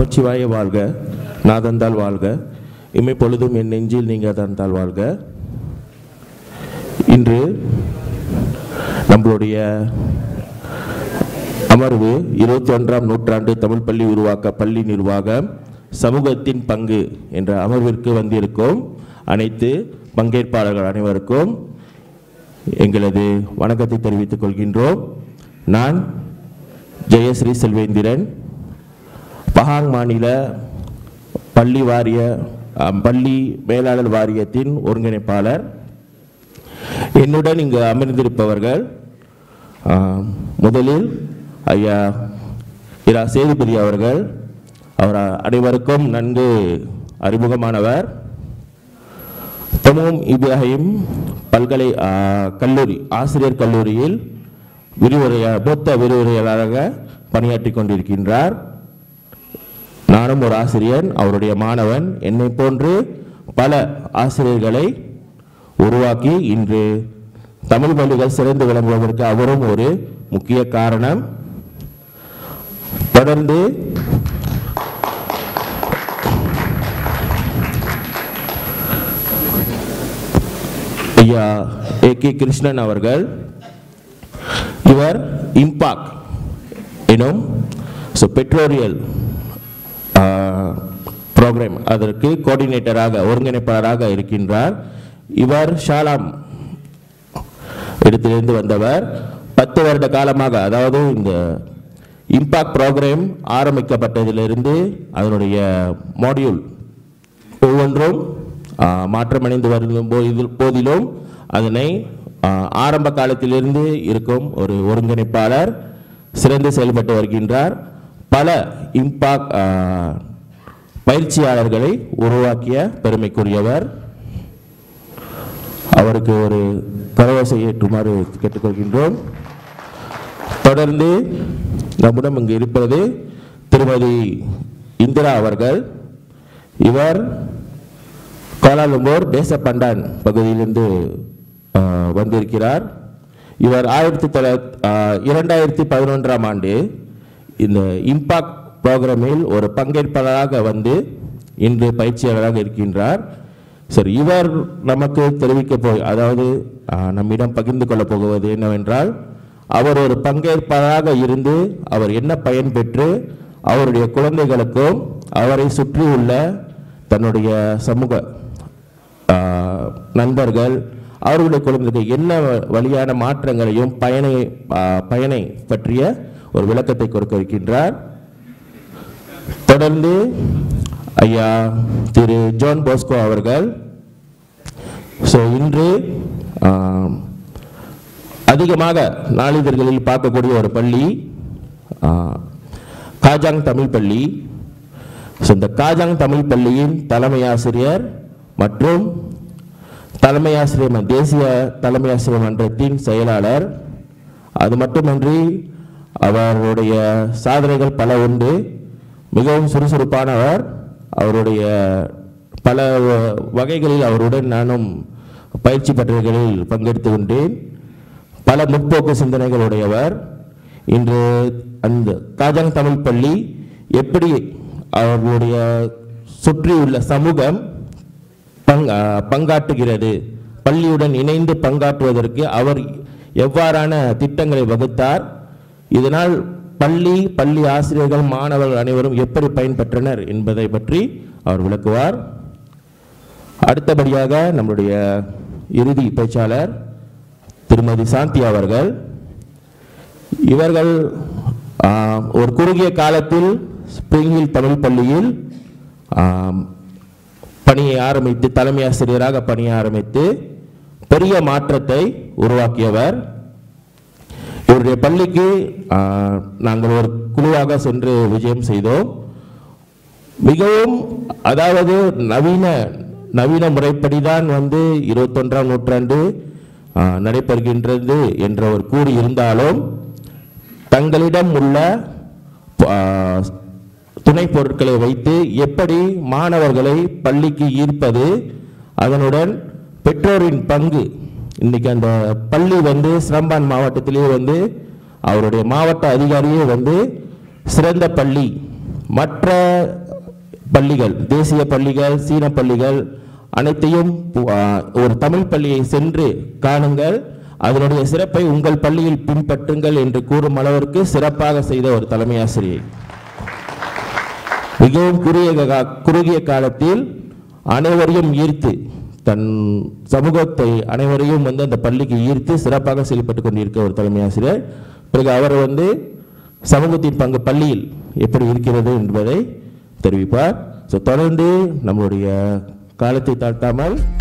நமச்சிவாய வாழ்க நாதந்தால் வாழ்க இமை பொழுதும் என் நெஞ்சில் நீங்க தந்தால் வாழ்க இன்று நம்மளுடைய அமர்வு இருபத்தி ஒன்றாம் நூற்றாண்டு தமிழ் பள்ளி உருவாக்க பள்ளி நிர்வாகம் சமூகத்தின் பங்கு என்ற அமர்விற்கு வந்திருக்கும் அனைத்து பங்கேற்பாளர்கள் அனைவருக்கும் எங்களது வணக்கத்தை தெரிவித்துக் கொள்கின்றோம் நான் ஜெயஸ்ரீ செல்வேந்திரன் பஹாங் மாநில பள்ளி வாரிய அஹ், பள்ளி மேலாளர் வாரியத்தின் ஒருங்கிணைப்பாளர் என்னுடன் இங்கு அமர்ந்திருப்பவர்கள் ஆம், முதலில் ஐயா இரா சேதுபதி அவர்கள் அவர் அனைவருக்கும் நன்கு அறிமுகமானவர் தமோம் இப்ராஹிம் பல்கலை ஆ, கல்லூரி ஆசிரியர் கல்லூரியில் விரிவுரையா மூத்த விரிவுரையாளராக பணியாற்றி கொண்டிருக்கின்றார் நானும் ஒரு ஆசிரியர் அவருடைய மாணவன் என்னை போன்று பல ஆசிரியர்களை உருவாக்கி இன்று தமிழ் மொழிகள் சிறந்து விளங்குவதற்கு அவரும் ஒரு முக்கிய காரணம் தொடர்ந்து ஐயா ஏ கே கிருஷ்ணன் அவர்கள் இவர் இம்பாக் எனும் ஸோ பெட்ரோரியல் ப்ரோக்ராம் அதற்கு கோஆர்டினேட்டராக ஒருங்கிணைப்பாளராக இருக்கின்றார் இவர் ஷாலாம் இடத்திலிருந்து வந்தவர் பத்து வருட காலமாக அதாவது இந்த இம்பாக்ட் ப்ரோக்ராம் ஆரம்பிக்கப்பட்டதிலிருந்து அதனுடைய மாடியூல் ஒவ்வொன்றும் ஆ, மாற்றமடைந்து வரும் போதில்- போதிலும் அதனை ஆ, ஆரம்ப காலத்திலிருந்து இருக்கும் ஒரு ஒருங்கிணைப்பாளர் சிறந்து செயல்பட்டு வருகின்றார் பல இம்பாக்ட் ஆ, பயிற்சியாளர்களை உருவாக்கிய பெருமைக்குரியவர் அவருக்கு ஒரு கரவசை ஏற்றுமாறு கேட்டுக்கொள்கின்றோம் தொடர்ந்து நம்முடன் இங்கு இருப்பது திருமதி இந்திரா அவர்கள் இவர் கோலாலம்பூர் தேசப்பண்டான் பகுதியிலிருந்து ஆ, வந்திருக்கிறார் இவர் ஆயிரத்தி தொள்ளாயிரத்தி இரண்டாயிரத்தி பதினொன்றாம் ஆண்டு இந்த இம்பாக்ட் ப்ரோக்ராமில் ஒரு பங்கேற்பாளராக வந்து இன்று பயிற்சியாளராக இருக்கின்றார் சரி இவர் நமக்கு தெரிவிக்க போய் அதாவது ஆ, நம்மிடம் பகிர்ந்து கொள்ளப் போகுவது என்னவென்றால் அவர் ஒரு பங்கேற்பாளராக இருந்து அவர் என்ன பயன் பெற்று அவருடைய குழந்தைகளுக்கும் அவரை சுற்றியுள்ள தன்னுடைய சமூக ஆ, நண்பர்கள் அவர்களுடைய குழந்தைகளுக்கு என்ன வழியான மாற்றங்களையும் பயனை ஆ, பயனை பற்றிய ஒரு விளக்கத்தை கொடுக்க இருக்கின்றார் தொடர்ந்து ஐயா திரு ஜான் போஸ்கோ அவர்கள் ஸோ இன்று ஆம், அதிகமாக நாளிதழ்களில் பார்க்கக்கூடிய ஒரு பள்ளி ஆ, காஜாங் தமிழ் பள்ளி ஸோ இந்த காஜாங் தமிழ் பள்ளியின் தலைமை ஆசிரியர் மற்றும் தலைமை ஆசிரியர் ம- தேசிய தலைமை ஆசிரியர் மன்றத்தின் செயலாளர் அது மட்டுமன்றி அவருடைய சாதனைகள் பல உண்டு மிகவும் சுறுசுறுப்பானவர் அவருடைய பல வ- வகைகளில் அவருடன் நானும் பயிற்சி பட்டறைகளில் பங்கெடுத்து கொண்டேன் பல முற்போக்கு சிந்தனைகள் உடையவர் இன்று அந்த காஜாங் தமிழ் பள்ளி எப்படி அவர்களுடைய சுற்றியுள்ள சமூகம் பங் ஆ, பங்காற்றுகிறது பள்ளியுடன் இணைந்து பங்காற்றுவதற்கு அவர் எவ்வாறான திட்டங்களை வகுத்தார் இதனால் பள்ளி பள்ளி ஆசிரியர்கள் மாணவர்கள் அனைவரும் எப்படி பயன்பெற்றனர் என்பதை பற்றி அவர் விளக்குவார் அடுத்தபடியாக நம்முடைய இறுதி பேச்சாளர் திருமதி சாந்தி அவர்கள் இவர்கள் ஆ, ஒரு குறுகிய காலத்தில் ஸ்பிரிங் ஹில் தமிழ் பள்ளியில் ஆம், பணியை ஆரம்பித்து தலைமை ஆசிரியராக பணியை ஆரம்பித்து பெரிய மாற்றத்தை உருவாக்கியவர் இவருடைய பள்ளிக்கு ஆ, நாங்கள் ஒரு குழுவாக சென்று விஜயம் செய்தோம் மிகவும் அதாவது நவீன நவீன முறைப்படிதான் வந்து இருபத்தொன்றாம் நூற்றாண்டு ஆ, நடைபெறுகின்றது என்ற ஒரு கூறி இருந்தாலும் தங்களிடம் உள்ள ஆ, துணை பொருட்களை வைத்து எப்படி மாணவர்களை பள்ளிக்கு ஈர்ப்பது அதனுடன் பெற்றோரின் பங்கு இன்னைக்கு அந்த பள்ளி வந்து சிரம்பான் மாவட்டத்திலேயே வந்து அவருடைய மாவட்ட அதிகாரியே வந்து சிறந்த பள்ளி மற்ற பள்ளிகள் தேசிய பள்ளிகள் சீன பள்ளிகள் அனைத்தையும் ஆ, ஒரு தமிழ் பள்ளியை சென்று காணுங்கள் அதனுடைய சிறப்பை உங்கள் பள்ளியில் பின்பற்றுங்கள் என்று கூறும் அளவிற்கு சிறப்பாக செய்த ஒரு தலைமை ஆசிரியை மிகவும் குறுகிய கா- குறுகிய காலத்தில் அனைவரையும் ஈர்த்து தன் சமூகத்தை அனைவரையும் வந்து அந்த பள்ளிக்கு ஈர்த்து சிறப்பாக செயல்பட்டு கொண்டிருக்க ஒரு தலைமை ஆசிரியர் பிறகு அவர் வந்து சமூகத்தின் பங்கு பள்ளியில் எப்படி இருக்கிறது என்பதை தெரிவிப்பார் ஸோ தொடர்ந்து நம்மளுடைய காலத்தை தாழ்த்தாமல்